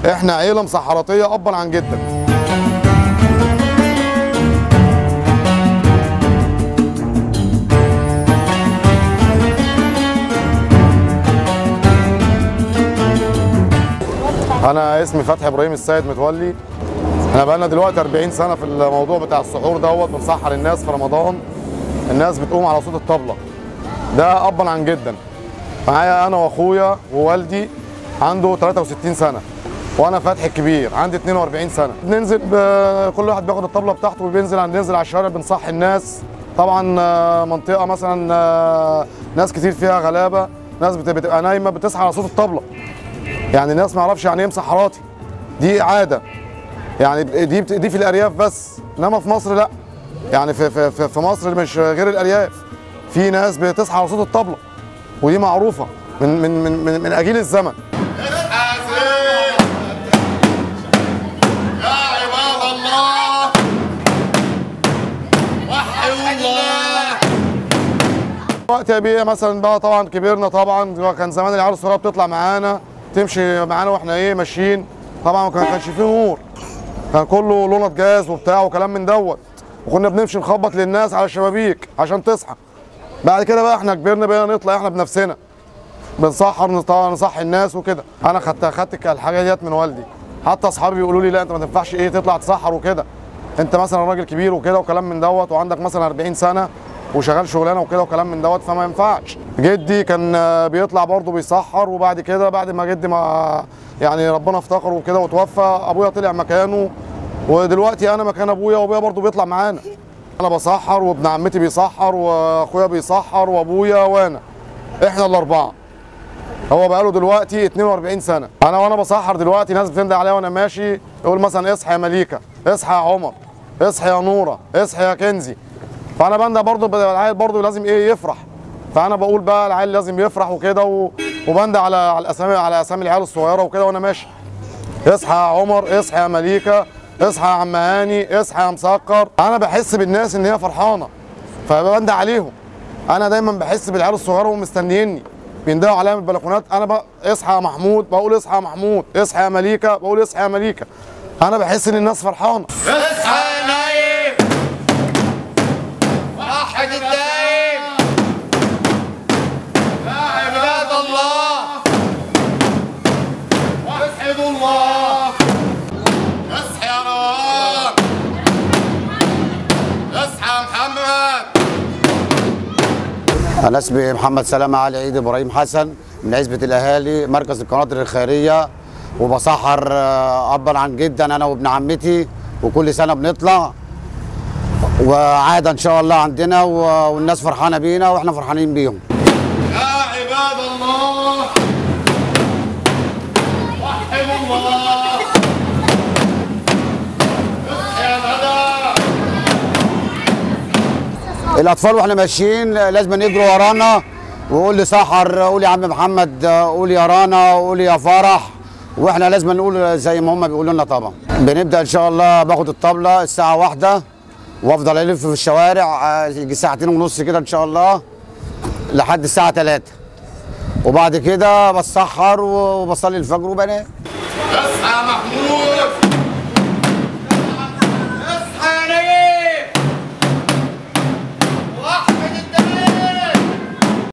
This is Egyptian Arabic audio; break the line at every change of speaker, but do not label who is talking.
احنا عيله مسحراتيه ابا عن جدا انا اسمي فتحي ابراهيم السيد متولي احنا بقالنا دلوقتي 40 سنه في الموضوع بتاع السحور دوت بنسحر الناس في رمضان الناس بتقوم على صوت الطبله ده ابا عن جدا معايا انا واخويا ووالدي عنده 63 سنه وانا فتحي الكبير عندي 42 سنه بننزل ب- كل واحد بياخد الطبله بتاعته وبينزل ننزل على الشارع بنصحي الناس طبعا آه، منطقه مثلا آه، ناس كتير فيها غلابه ناس بت- بتبقى نايمه بتصحى على صوت الطبله يعني الناس ما يعرفش يعني ايه مسحراتي دي عاده يعني دي بت- دي في الارياف بس انما في مصر لا يعني في في في- في مصر مش غير الارياف في ناس بتصحى على صوت الطبله ودي معروفه من من من من, من اجيل الزمن
يا عباد الله وحي الله
وقت يا بيه مثلا بقى طبعا كبرنا طبعا كان زمان العيال الصغيره بتطلع معانا تمشي معانا واحنا ايه ماشيين طبعا ما كان- كانش فيه نور كان كله لونة جاز وبتاع وكلام من دوت وكنا بنمشي نخبط للناس على الشبابيك عشان تصحى بعد كده بقى احنا كبرنا بقينا نطلع احنا بنفسنا بنسحر نط- نصحي الناس وكده انا خدت خدت الحاجه ديت من والدي حتى اصحابي بيقولوا لي لا انت ما تنفعش ايه تطلع تسحر وكده انت مثلا راجل كبير وكده وكلام من دوت وعندك مثلا 40 سنه وشغال شغلانه وكده وكلام من دوت فما ينفعش جدي كان آه، بيطلع برضه بيسحر وبعد كده بعد ما جدي ما يعني ربنا افتقره وكده وتوفى ابويا طلع مكانه ودلوقتي انا مكان ابويا وابويا برضه بيطلع معانا انا بسحر وابن عمتي بيسحر واخويا بيسحر وابويا وانا احنا الاربعه هو بقاله دلوقتي 42 سنه انا وانا بسحر دلوقتي ناس بتندى عليا وانا ماشي يقول مثلا اصحى يا مليكه اصحى يا عمر اصحى يا نوره اصحى يا كنزي فانا بندى برضه العيل برضه لازم ايه يفرح فانا بقول بقى العيل لازم يفرح وكده و... وبندى على على الاسامي على اسامي العيال الصغيره وكده وانا ماشي اصحى يا عمر اصحى يا مليكه اصحى يا عم هاني اصحى يا مسكر انا بحس بالناس ان هي فرحانه فبندى عليهم انا دايما بحس بالعيال الصغيره وهم مستنيني بيندهوا عليا من البلكونات انا بقى اصحى يا محمود بقول اصحى يا محمود اصحى يا مليكه بقول اصحى يا مليكه انا بحس ان الناس فرحانه
اصحى يا نايم وحد الدايم يا عباد الله وحدوا الله اصحى يا روان اصحى يا محمد
أنا اسمي محمد سلامة علي عيد إبراهيم حسن من عزبة الأهالي مركز القناطر الخيرية وبسحر آه، أبا عن جدا أنا وابن عمتي وكل سنة بنطلع وعادة إن شاء الله عندنا و- والناس فرحانة بينا وإحنا فرحانين بيهم
يا عباد الله وحدوا الله اصحى يا ندى
الأطفال وإحنا ماشيين لازم يجروا ورانا ويقول لي سحر قول يا عم محمد قول يا رانا قول يا فرح واحنا لازم نقول زي ما هم بيقولوا لنا طبعا بنبدا ان شاء الله باخد الطبله الساعه واحدة وافضل الف في الشوارع آه، يجي ساعتين ونص كده ان شاء الله لحد الساعه 3 وبعد كده بتسحر وبصلي الفجر وبنام
اصحى يا محمود